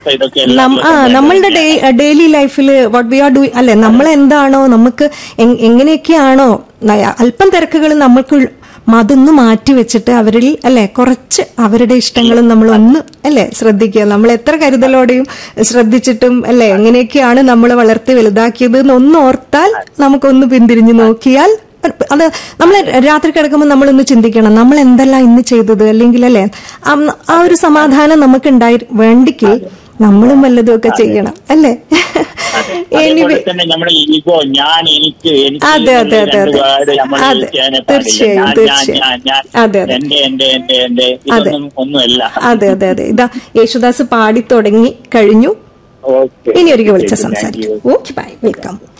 ഇതൊക്കെ നം- ആ നമ്മളുടെ ഡെയിലി ലൈഫിൽ വാട്ട് വി ആർ ഡൂയിങ് അല്ലെ നമ്മൾ എന്താണോ നമുക്ക് എങ്- എങ്ങനെയൊക്കെയാണോ നയ- അല്പം തിരക്കുകൾ നമ്മൾക്ക് അതൊന്ന് മാറ്റി വെച്ചിട്ട് അവരിൽ അല്ലെ കുറച്ച് അവരുടെ ഇഷ്ടങ്ങളും നമ്മൾ ഒന്ന് അല്ലെ ശ്രദ്ധിക്കുക നമ്മൾ എത്ര കരുതലോടെയും ശ്രദ്ധിച്ചിട്ടും അല്ലെ എങ്ങനെയൊക്കെയാണ് നമ്മൾ വളർത്തി വലുതാക്കിയത് എന്നൊന്ന് ഓർത്താൽ നമുക്കൊന്ന് പിന്തിരിഞ്ഞു നോക്കിയാൽ അത് നമ്മൾ രാത്രി കിടക്കുമ്പോൾ നമ്മളൊന്ന് ചിന്തിക്കണം നമ്മൾ എന്തെല്ലാം ഇന്ന് ചെയ്തത് അല്ലെങ്കിൽ അല്ലെ ആ- ആ ഒരു സമാധാനം നമുക്ക് ഉണ്ടായി വേണ്ടിക്ക് നമ്മളും വല്ലതും ഒക്കെ ചെയ്യണം അല്ലേ അതേപോലെ Anyway, തന്നെ നമ്മുടെ ഈഗോ ഞാൻ എനിക്ക് എനിക്ക് അതെ, അതെ, എന്നുള്ള അതെ, രണ്ട് അതെ. word നമ്മൾ അതെ, use ചെയ്യാനേ പാടില്ല. തീർച്ചയായും, ഞാൻ, ഞാൻ, തീർച്ചയായും. ഞാൻ, ഞാൻ, അതെ, അതെ. എന്റെ എന്റെ എന്റെ എന്റെ ഇതൊന്നും ഒന്നുമല്ല അതെ അതെ അതെ ഇതാ യേശുദാസ് പാടി തുടങ്ങി കഴിഞ്ഞു ഓക്കെ ഇനി ഒരിക്കൽ വിളിച്ച സംസാരിക്കും ഓക്കെ ബൈ വെൽക്കം